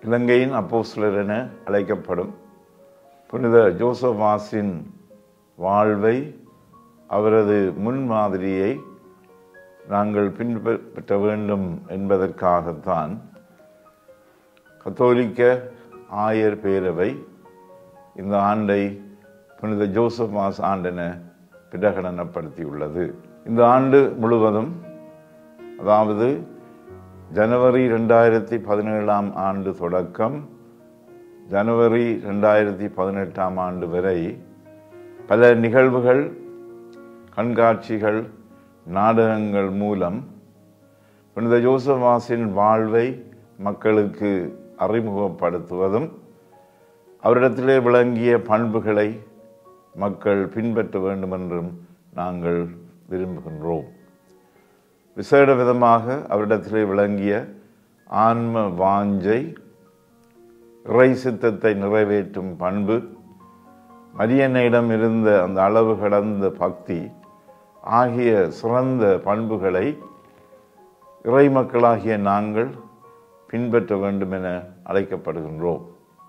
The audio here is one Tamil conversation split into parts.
இலங்கையின் அப்போஸ்தலர் என அழைக்கப்படும் புனித ஜோசப் வாஸின் வாழ்வை அவரது முன்மாதிரியை நாங்கள் பின்பற்ற வேண்டும் என்பதற்காகத்தான் கத்தோலிக்க ஆயர் பேரவை இந்த ஆண்டை புனித ஜோசப் மாஸ் ஆண்டென பிரகடனப்படுத்தியுள்ளது இந்த ஆண்டு முழுவதும் அதாவது ஜனவரி ரெண்டாயிரத்தி பதினேழாம் ஆண்டு தொடக்கம் ஜனவரி ரெண்டாயிரத்தி பதினெட்டாம் ஆண்டு வரை பல நிகழ்வுகள் கண்காட்சிகள் நாடகங்கள் மூலம் புனித ஜோசவாசின் வாழ்வை மக்களுக்கு அறிமுகப்படுத்துவதும் அவரிடத்திலே விளங்கிய பண்புகளை மக்கள் பின்பற்ற வேண்டும் என்றும் நாங்கள் விரும்புகின்றோம் விசேட விதமாக அவரிடத்திலே விளங்கிய ஆன்ம வாஞ்சை இறை சித்தத்தை நிறைவேற்றும் பண்பு மரியன்னையிடம் இருந்த அந்த அளவு கடந்த பக்தி ஆகிய சிறந்த பண்புகளை இறை மக்களாகிய நாங்கள் பின்பற்ற வேண்டும் என அழைக்கப்படுகின்றோம்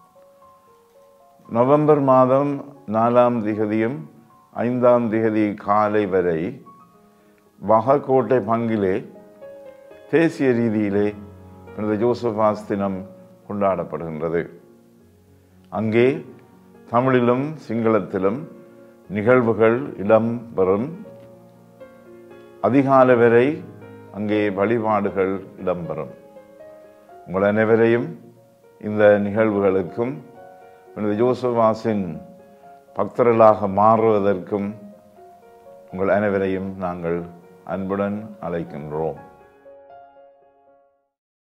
நவம்பர் மாதம் நாலாம் திகதியும் ஐந்தாம் திகதி காலை வரை வகக்கோட்டை பங்கிலே தேசிய ரீதியிலே புனித ஜோசபாஸ் தினம் கொண்டாடப்படுகின்றது அங்கே தமிழிலும் சிங்களத்திலும் நிகழ்வுகள் இடம்பெறும் அதிகாலை வரை அங்கே வழிபாடுகள் இடம்பெறும் உங்கள் அனைவரையும் இந்த நிகழ்வுகளுக்கும் புனித ஜோசவாசின் பக்தர்களாக மாறுவதற்கும் உங்கள் அனைவரையும் நாங்கள் அன்புடன் அழைக்கின்றோம்